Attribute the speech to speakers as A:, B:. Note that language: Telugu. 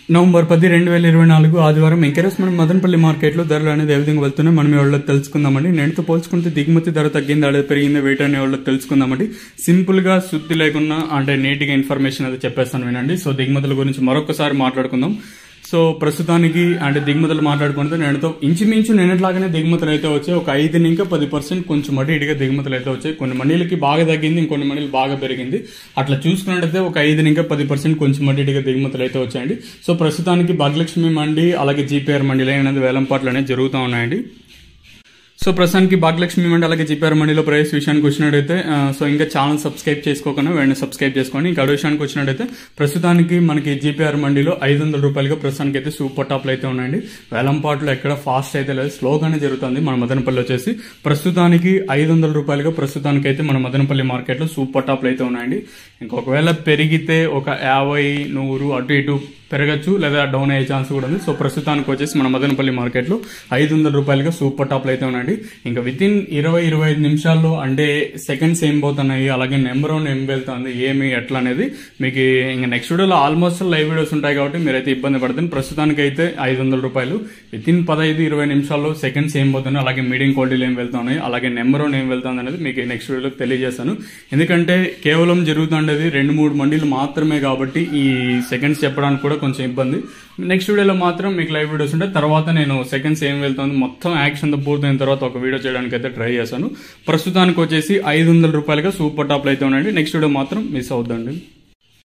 A: నవంబర్ పది రెండు వేల ఇరవై నాలుగు ఆదివారం ఎంకరేజ్ మనం మదనపల్లి మార్కెట్లో ధరలు అనేది ఏ విధంగా వెళ్తున్నాయి మనం ఎవరికి తెలుసుకుందామండి నేటితో పోల్చుకుంటే దిగుమతి ధర తగ్గింది అదే పెరిగింది వెయిట్ అనే వాళ్ళకి తెలుసుకుందామండి సింపుల్ గా శుద్ధి లేకుండా అంటే నీట్గా ఇన్ఫర్మేషన్ అది చెప్పేస్తాను వినండి సో దిగుమతుల గురించి మరొకసారి మాట్లాడుకుందాం సో ప్రస్తుతానికి అంటే దిగుమతులు మాట్లాడుకుంటే నేనుతో ఇంచుమించు నిన్నట్లాగానే దిగుమతులు అయితే వచ్చాయి ఒక ఐదు ఇంకా పది పర్సెంట్ కొంచెం అటు ఇటుగా దిగుమతులు అయితే వచ్చాయి కొన్ని మండీలకి బాగా తగ్గింది ఇంకొన్ని మండీలు బాగా పెరిగింది అట్లా చూసుకున్నట్టయితే ఒక ఐదు ఇంకా పది పర్సెంట్ కొంచెం అటు ఇటుగా దిగుమతులు అయితే వచ్చాయండి సో ప్రస్తుతానికి భాగ్యలక్ష్మి మండి అలాగే జీపీఆర్ మండీలు అనేది వేలంపాట్లు అనేది జరుగుతూ ఉన్నాయండి సో ప్రస్తుతానికి భాగ్యలక్ష్మి మండి అలాగే జీపీఆర్ మండిలో ప్రైస్ విషయానికి వచ్చినట్టయితే ఆ, సో ఇంకా ఛానల్ సబ్స్క్రైబ్ చేసుకోకుండా వెంటనే సబ్స్క్రైబ్ చేసుకోండి ఇంకా అడు విషయానికి వచ్చినట్టయితే ప్రస్తుతానికి మనకి జీపీఆర్ మండిలో ఐదు వందల రూపాయలుగా ప్రస్తుతానికి అయితే సూపర్ టాప్లు అయితే ఉన్నాయండి వేలంపాట్లు ఎక్కడ ఫాస్ట్ అయితే లేదు స్లోగానే జరుగుతుంది మన మదనపల్లి వచ్చేసి ప్రస్తుతానికి ఐదు వందల రూపాయలుగా ప్రస్తుతానికి అయితే మన మదనపల్లి మార్కెట్లో సూపర్ టాప్లు అయితే ఉన్నాయండి ఇంకొకవేళ పెరిగితే ఒక యాభై నూరు అటు ఇటు పెరగచ్చు లేదా డౌన్ అయ్యే ఛాన్స్ కూడా ఉంది సో ప్రస్తుతానికి వచ్చేసి మన మదనపల్లి మార్కెట్లో ఐదు వందల రూపాయలుగా సూపర్ టాప్లు అయితే ఉన్నాయండి ఇంకా విత్ ఇన్ ఇరవై ఇరవై ఐదు నిమిషాల్లో అంటే సెకండ్స్ ఏం పోతున్నాయి అలాగే నెంబర్ వన్ ఏం వెళ్తుంది ఏమి ఎట్లా అనేది మీకు ఇంకా నెక్స్ట్ వీడియోలో ఆల్మోస్ట్ లైవ్ వీడియోస్ ఉంటాయి కాబట్టి మీరైతే ఇబ్బంది పడుతుంది ప్రస్తుతానికి అయితే ఐదు వందల రూపాయలు విత్ ఇన్ పదహైదు ఇరవై నిమిషాల్లో సెకండ్స్ ఏం పోతున్నాయి అలాగే మీడియం క్వాలిటీలు ఏం వెళ్తున్నాయి అలాగే నెంబర్ వన్ ఏం వెళ్తుంది అనేది మీకు నెక్స్ట్ వీడియోలో తెలియజేస్తాను ఎందుకంటే కేవలం జరుగుతుండేది రెండు మూడు మండీలు మాత్రమే కాబట్టి ఈ సెకండ్స్ చెప్పడానికి కూడా కొంచెం ఇబ్బంది నెక్స్ట్ వీడియోలో మాత్రం మీకు లైవ్ వీడియోస్ ఉంటాయి తర్వాత నేను సెకండ్స్ ఏం వెళ్తుంది మొత్తం యాక్షన్ పూర్తయిన తర్వాత ఒక వీడియో చేయడానికి అయితే ట్రై చేశాను ప్రస్తుతానికి వచ్చేసి ఐదు వందల రూపాయలుగా సూపర్ టాప్లు అయితే ఉన్నాయండి నెక్స్ట్ వీడియో మాత్రం మిస్ అవుద్దండి